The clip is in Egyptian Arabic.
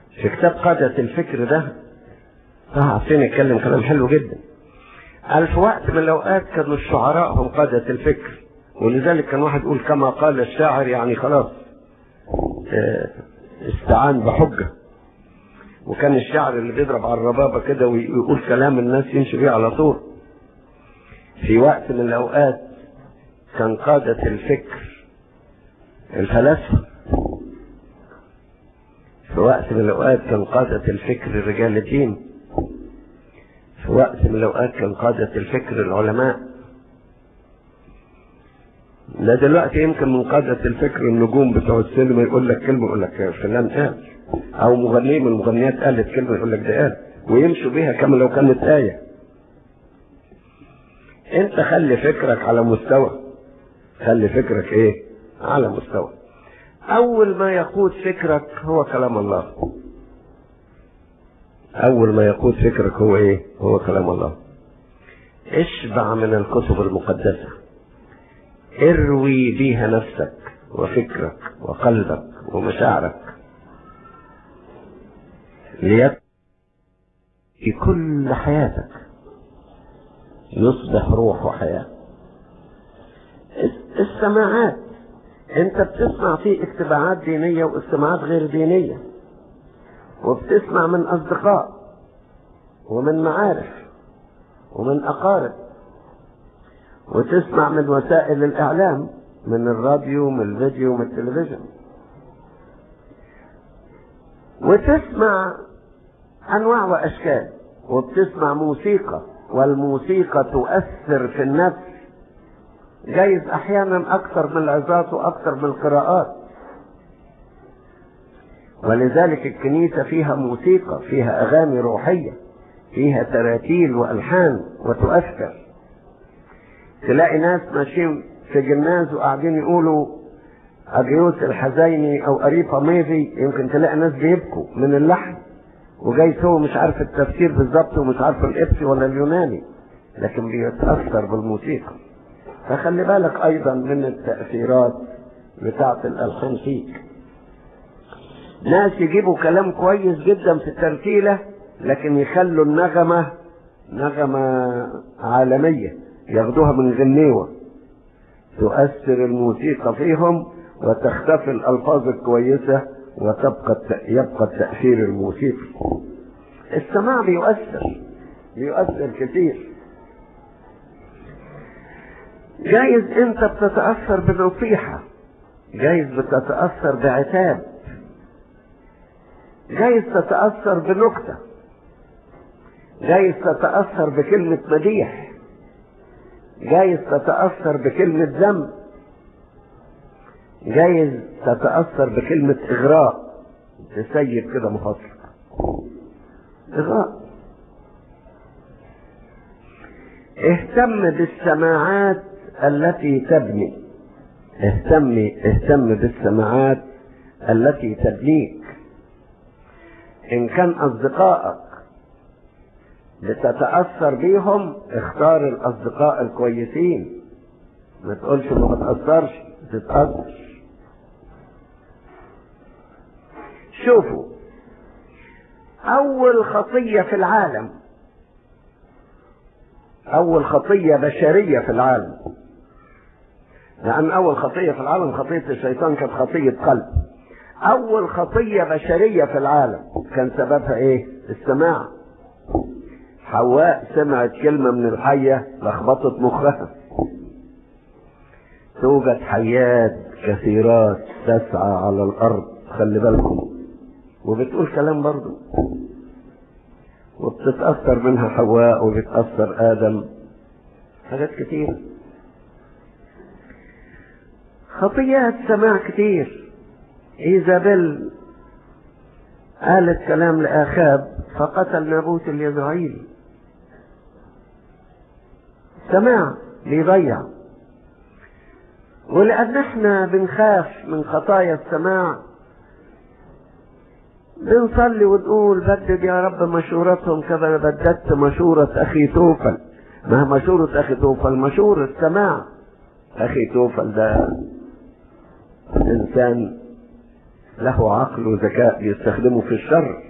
في كتاب قادة الفكر ده طه حسين يتكلم كلام حلو جدا قال في وقت من الأوقات كانوا الشعراء هم قادة الفكر ولذلك كان واحد يقول كما قال الشاعر يعني خلاص اه استعان بحجة وكان الشاعر اللي بيضرب على الربابة كده ويقول كلام الناس يمشي بيه على طول في وقت من الأوقات كان قادة الفكر الفلاسفة في وقت من الأوقات كان قادة الفكر رجال الدين في وقت من الأوقات كان قادة الفكر العلماء لا دلوقتي يمكن من قادة الفكر النجوم بتوع السينما يقول لك كلمة يقول لك فلان قال أو مغني من المغنيات قالت كلمة يقول لك ده قال ويمشوا بيها كما لو كانت آية أنت خلي فكرك على مستوى خلي فكرك إيه؟ على مستوى أول ما يقود فكرك هو كلام الله أول ما يقود فكرك هو إيه؟ هو كلام الله اشبع من الكتب المقدسة اروي بيها نفسك وفكرك وقلبك ومشاعرك ليك في كل حياتك يصبح روح وحياة السماعات انت بتسمع في اجتماعات دينية واجتماعات غير دينية وبتسمع من اصدقاء ومن معارف ومن اقارب وتسمع من وسائل الاعلام من الراديو من الفيديو من التلفزيون وتسمع انواع واشكال وبتسمع موسيقى والموسيقى تؤثر في النفس جايز احيانا اكثر من العظات واكثر من القراءات ولذلك الكنيسة فيها موسيقى فيها اغاني روحية فيها تراتيل والحان وتؤثر تلاقي ناس ماشيين في جناز وقاعدين يقولوا أبيوس الحزيني أو أريفا ميفي يمكن تلاقي ناس بيبكوا من اللحن وجاي هو مش عارف التفسير بالظبط ومش عارف الإبسي ولا اليوناني لكن بيتأثر بالموسيقى فخلي بالك أيضا من التأثيرات بتاعة الألحان فيك ناس يجيبوا كلام كويس جدا في الترتيلة لكن يخلوا النغمة نغمة عالمية ياخدوها من غنيوة تؤثر الموسيقى فيهم وتختفي الألفاظ الكويسة وتبقى يبقى التأثير الموسيقي السماع بيؤثر بيؤثر كتير جايز انت بتتأثر بنصيحة جايز بتتأثر بعتاب جايز تتأثر بنكتة جايز تتأثر بكلمة مديح جايز تتأثر بكلمة ذنب جايز تتأثر بكلمة إغراء تسيب كده مفصل إغراء اهتم بالسماعات التي تبني اهتم اهتم بالسماعات التي تبنيك ان كان اصدقائك بتتأثر بيهم اختار الاصدقاء الكويسين ما تقولش ما بتأثرش تتأثر شوفوا اول خطية في العالم اول خطية بشرية في العالم لان اول خطية في العالم خطية الشيطان كانت خطية قلب اول خطية بشرية في العالم كان سببها ايه السماع حواء سمعت كلمة من الحية لخبطت مخها توجد حيات كثيرات تسعى على الارض خلي بالكم وبتقول كلام برضو وبتتأثر منها حواء وبتأثر آدم حاجات كتير خطيات سماع كتير إيزابيل قالت كلام لآخاب فقتل نابوت اليزرعيلي سماع بيضيع ولأن احنا بنخاف من خطايا السماع بنصلي ونقول بدد يا رب مشورتهم كما بددت مشورة أخي توفل ما مشورة أخي توفل مشورة سماع أخي توفل ده إنسان له عقل وذكاء بيستخدمه في الشر